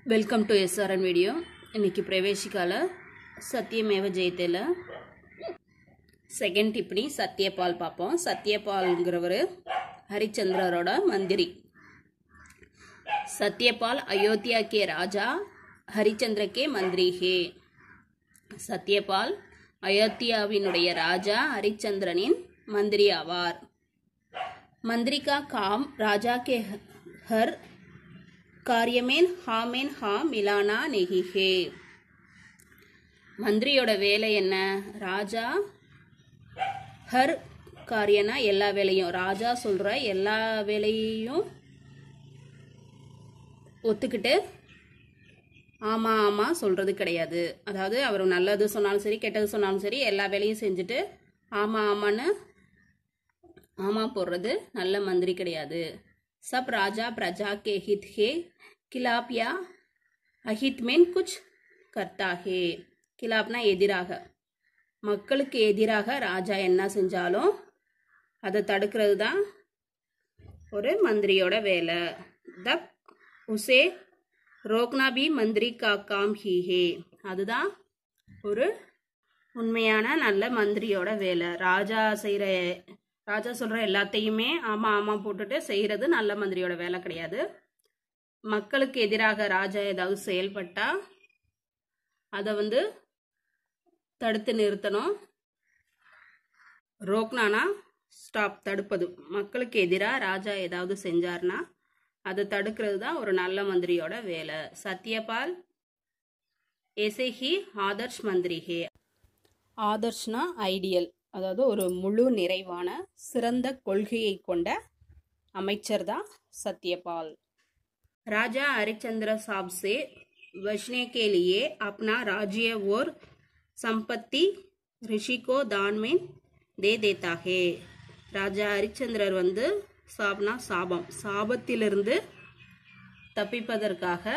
welcome to SRN video இன்னைக்கு பிரவேசிக்கால சத்தியமேவ ஜெயத்தில் second டிப்னி Satyapal பார்ப்போம் சத்யபால்ங்கிறவர் ஹரிச்சந்திரரோட மந்திரி சத்யபால் அயோத்தியா கே ராஜா ஹரிச்சந்திர கே மந்திரி ஹே சத்யபால் அயோத்தியாவினுடைய ராஜா ஹரிச்சந்திரனின் மந்திரி ஆவார் मंत्री का काम राजा के हर कार्य में हा में हा मिलाना नहीं है மந்திரியோட வேலை என்ன ராஜா ஹர் காரியனா எல்லா வேலையும் ராஜா சொல்ற எல்லா வேலையையும் ஒத்துக்கிட்டு ஆமா ஆமா சொல்றது கிடையாது அதாவது அவர் நல்லது சொன்னாலும் சரி கெட்டது சொன்னாலும் சரி எல்லா வேலையும் செஞ்சுட்டு ஆமா ஆமான்னு ஆமா போடுறது நல்ல மந்திரி கிடையாது சப் ராஜா பிரஜா கே ஹித் ஹே கிலாப் யா அஹித் மேன் குச் கர்த்தா ஹே கிலாப்னா எதிராக மக்களுக்கு எதிராக ராஜா என்ன செஞ்சாலும் அதை தடுக்கிறது தான் ஒரு மந்திரியோட வேலை தப் உசே ரோக்னா பி மந்திரி கா காம் ஹி ஹே அதுதான் ஒரு உண்மையான நல்ல மந்திரியோட வேலை ராஜா செய்கிற ராஜா சொல்கிற எல்லாத்தையுமே ஆமாம் ஆமாம் போட்டுட்டு செய்கிறது நல்ல மந்திரியோட வேலை கிடையாது மக்களுக்கு எதிராக ராஜா ஏதாவது செயல்பட்டா அதை வந்து தடுத்து நிறுத்தணும் ரோக்னானா ஸ்டாப் தடுப்பது மக்களுக்கு எதிராக ராஜா ஏதாவது செஞ்சார்னா அதை தடுக்கிறது தான் ஒரு நல்ல மந்திரியோட வேலை சத்யபால் ஏசே ஹி ஆதர்ஷ் மந்திரி ஹே ஆதர்ஷ்னா ஐடியல் அதாவது ஒரு முழு நிறைவான சிறந்த கொள்கையை கொண்ட அமைச்சர் தான் சத்யபால் ராஜா ஹரிச்சந்திர साहब से बचने के लिए अपना राज्य और संपत्ति ऋषि को दान में दे देता है ராஜா ஹரிச்சந்திரர் வந்து சாப்னா சாபம் சாபத்திலிருந்து தப்பிப்பதற்காக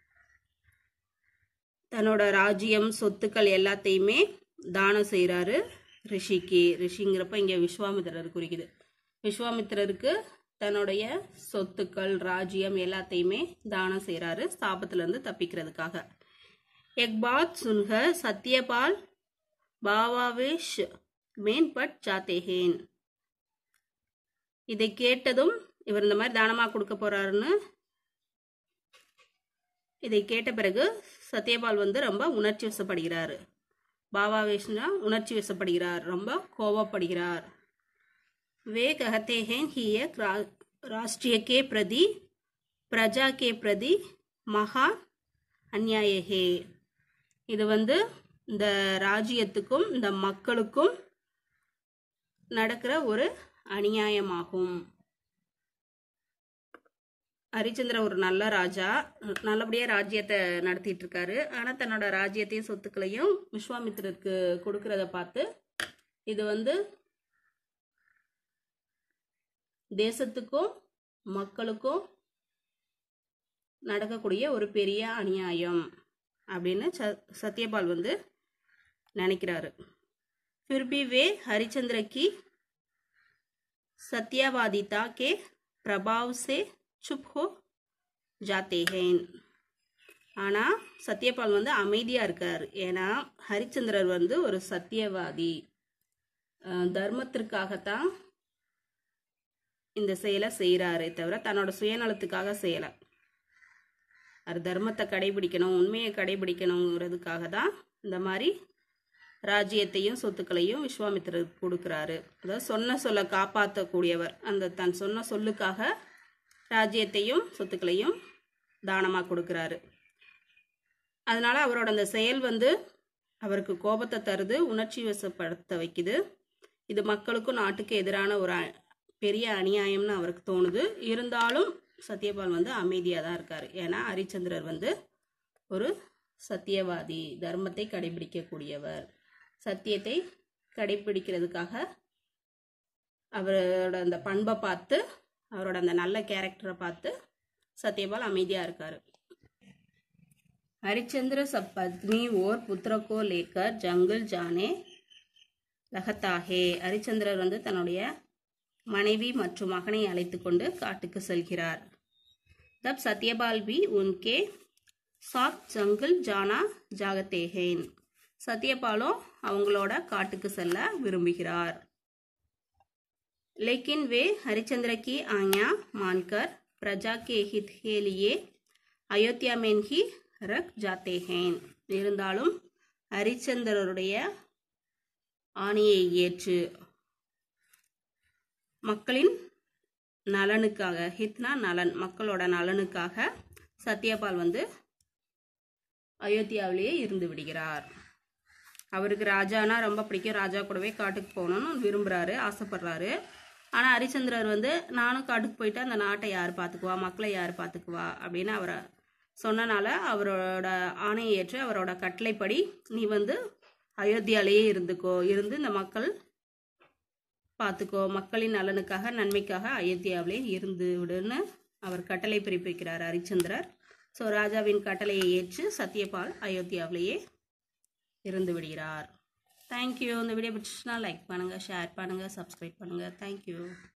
தன்னோட ராஜ்யம் சொத்துக்கள் எல்லாத்தையுமே தானம் செய்கிறாரு ரிஷிக்கு ரிஷிங்கிறப்ப இங்கே விஸ்வாமித்திரர் குறிக்குது விஸ்வாமித்திரருக்கு தன்னுடைய சொத்துக்கள் ராஜ்யம் எல்லாத்தையுமே தானம் செய்கிறாரு ஸ்தாபத்திலேருந்து தப்பிக்கிறதுக்காக எக் பாத் சுன்ஹ சத்யபால் பாவாவேஷ் மேன் பட் ஜாத்தேஹேன் இதை கேட்டதும் இவர் இந்த மாதிரி தானமாக கொடுக்க போறாருன்னு இதை கேட்ட பிறகு சத்யபால் வந்து ரொம்ப உணர்ச்சி வசப்படுகிறாரு பாபாவேஷ்னா உணர்ச்சி வசப்படுகிறார் ரொம்ப கோபப்படுகிறார் वे कहते हैं कि एक राष्ट्रीय के प्रति प्रजा के प्रति மகா அந்நியாய ஹே இது வந்து இந்த ராஜ்யத்துக்கும் இந்த மக்களுக்கும் நடக்கிற ஒரு அநியாயமாகும் ஹரிச்சந்திர ஒரு நல்ல ராஜா நல்லபடியாக ராஜ்யத்தை நடத்திட்டு இருக்காரு ஆனால் தன்னோட ராஜ்யத்தையும் சொத்துக்களையும் விஸ்வாமித்திரருக்கு கொடுக்கறத பார்த்து இது வந்து தேசத்துக்கும் மக்களுக்கும் நடக்கக்கூடிய ஒரு பெரிய அநியாயம் அப்படின்னு ச சத்யபால் வந்து நினைக்கிறாரு फिर भी वे हरिचंद्र की सत्यवादिता के प्रभाव से चुप हो जाते हैं ஆனால் சத்யபால் வந்து அமைதியாக இருக்கார் ஏன்னா ஹரிச்சந்திரர் வந்து ஒரு சத்தியவாதி தர்மத்திற்காகத்தான் இந்த செயலை செய்கிறாரே தவிர தன்னோட சுயநலத்துக்காக செய்யலை அது தர்மத்தை கடைபிடிக்கணும் உண்மையை கடைபிடிக்கணுங்கிறதுக்காக தான் இந்த மாதிரி ராஜ்யத்தையும் சொத்துக்களையும் விஸ்வாமித்திரருக்கு கொடுக்குறாரு அதாவது சொன்ன சொல்ல காப்பாற்றக்கூடியவர் அந்த தன் சொன்ன சொல்லுக்காக ராஜ்யத்தையும் சொத்துக்களையும் தானமாக கொடுக்குறாரு அதனால அவரோட அந்த செயல் வந்து அவருக்கு கோபத்தை தருது உணர்ச்சி வசப்படுத்த வைக்குது இது மக்களுக்கும் நாட்டுக்கு எதிரான ஒரு பெரிய அநியாயம்னு அவருக்கு தோணுது இருந்தாலும் சத்யபால் வந்து அமைதியாக தான் இருக்கார் ஏன்னா ஹரிச்சந்திரர் வந்து ஒரு சத்தியவாதி தர்மத்தை கடைபிடிக்கக்கூடியவர் சத்தியத்தை கடைபிடிக்கிறதுக்காக அவரோட அந்த பண்பை பார்த்து அவரோட அந்த நல்ல கேரக்டரை பார்த்து சத்யபால் அமைதியாக இருக்கார் हरिचंद्र सब पत्नी और पुत्र को लेकर जंगल जाने लगता है ஹரிச்சந்திரர் வந்து தன்னுடைய மனைவி மற்றும் மகனை அழைத்து கொண்டு காட்டுக்கு செல்கிறார் तब सत्यपाल भी उनके சாத் ஜங்கிள் ஜானா ஜாகத்தேஹேன் சத்யபாலும் அவங்களோட காட்டுக்கு செல்ல விரும்புகிறார் लेकिन वे हरिचंद्र की आज्ञा मानकर प्रजा के हित के लिए अयोध्या में ही रख जाते हैं இருந்தாலும் ஹரிச்சந்திரருடைய ஆணையை ஏற்று மக்களின் நலனுக்காக ஹித்னா நலன் மக்களோட நலனுக்காக சத்யபால் வந்து அயோத்தியாவிலேயே இருந்து விடுகிறார் அவருக்கு ராஜானா ரொம்ப பிடிக்கும் ராஜா கூடவே காட்டுக்கு போகணும்னு விரும்புகிறாரு ஆசைப்படுறாரு ஆனால் ஹரிச்சந்திரர் வந்து நானும் காட்டுக்கு போயிட்டு அந்த நாட்டை யார் பார்த்துக்குவா மக்களை யார் பார்த்துக்குவா அப்படின்னு அவரை சொன்னனால அவரோட ஆணையை ஏற்று அவரோட கட்டளைப்படி நீ வந்து அயோத்தியாலேயே இருந்துக்கோ இருந்து இந்த மக்கள் பார்த்துக்கோ மக்களின் நலனுக்காக நன்மைக்காக அயோத்தியாவிலே இருந்து விடுன்னு அவர் கட்டளை பிறப்பிக்கிறார் ஹரிச்சந்திரர் ஸோ ராஜாவின் கட்டளையை ஏற்று சத்யபால் அயோத்தியாவிலேயே இருந்து விடுகிறார் தேங்க்யூ இந்த வீடியோ பிடிச்சிச்சுன்னா லைக் பண்ணுங்கள் ஷேர் பண்ணுங்கள் சப்ஸ்கிரைப் பண்ணுங்கள் தேங்க்யூ